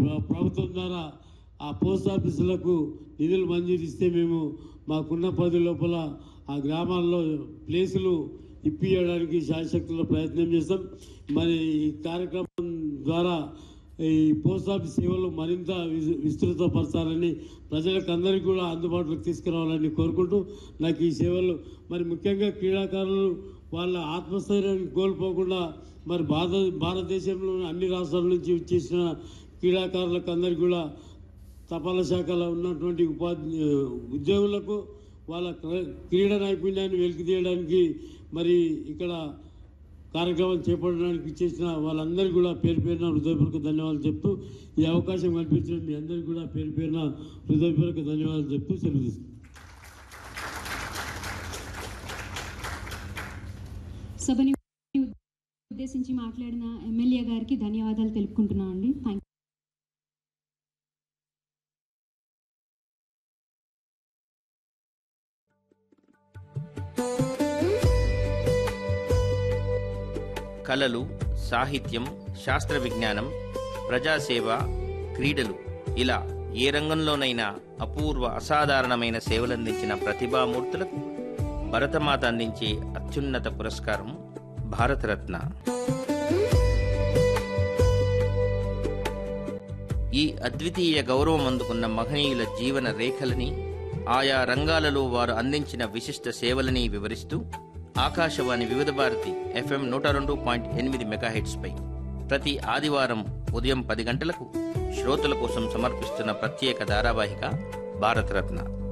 ప్ర- ప్రభుత్వం ద్వారా ఆ పోస్ట్ ఆఫీసులకు నిధులు మంజూరు ఇస్తే మేము మాకున్న పది లోపల ఆ గ్రామాల్లో ప్లేసులు ఇప్పియడానికి శాశక్తుల ప్రయత్నం చేస్తాం మరి ఈ కార్యక్రమం ద్వారా ఈ పోస్ట్ ఆఫీస్ సేవలు మరింత విస్- విస్తృతపరచాలని ప్రజలకు అందరికీ కూడా అందుబాటులోకి తీసుకురావాలని కోరుకుంటూ నాకు ఈ సేవలు మరి ముఖ్యంగా క్రీడాకారులు వాళ్ళ ఆత్మస్థైర్యాన్ని కోల్పోకుండా మరి భారత భారతదేశంలో అన్ని రాష్ట్రాల నుంచి వచ్చేసిన క్రీడాకారులకు అందరికీ కూడా తపాలా శాఖలో ఉన్నటువంటి ఉపాధి ఉద్యోగులకు వాళ్ళ క్ర- క్రీడా నైపుణ్యాన్ని వెలికి తీయడానికి మరి ఇక్కడ కార్యక్రమం చేపట్టడానికి ఇచ్చేసిన వాళ్ళందరికీ కూడా పేరు పేరున హృదయపూర్వక ధన్యవాదాలు చెప్తూ ఈ అవకాశం కల్పించిన మీ అందరికీ కూడా పేరు పేరున హృదయపూర్వక ధన్యవాదాలు చెప్తూ సెలవు తీసుకుంటాను. సభని ఉద్దేశించి మాట్లాడిన ఎమ్మెల్యే గారికి ధన్యవాదాలు తెలుపుకుంటున్నామండి థ్యాంక్ కళలు సాహిత్యం శాస్త్ర విజ్ఞానం ప్రజాసేవ క్రీడలు ఇలా ఏ రంగంలోనైనా అపూర్వ అసాధారణమైన సేవలందించిన ప్రతిభామూర్తులకు భరతమాత అందించే అత్యున్నత పురస్కారం భారతరత్న ఈ అద్వితీయ గౌరవం అందుకున్న మహనీయుల జీవన రేఖలని ఆయా రంగాలలో వారు అందించిన విశిష్ట సేవలని వివరిస్తూ ఆకాశవాణి వివిధ భారతి ఎఫ్ఎం నూట రెండు పాయింట్ ఎనిమిది మెగాహెట్స్పై ప్రతి ఆదివారం ఉదయం పది గంటలకు శ్రోతల కోసం సమర్పిస్తున్న ప్రత్యేక ధారావాహిక భారతరత్న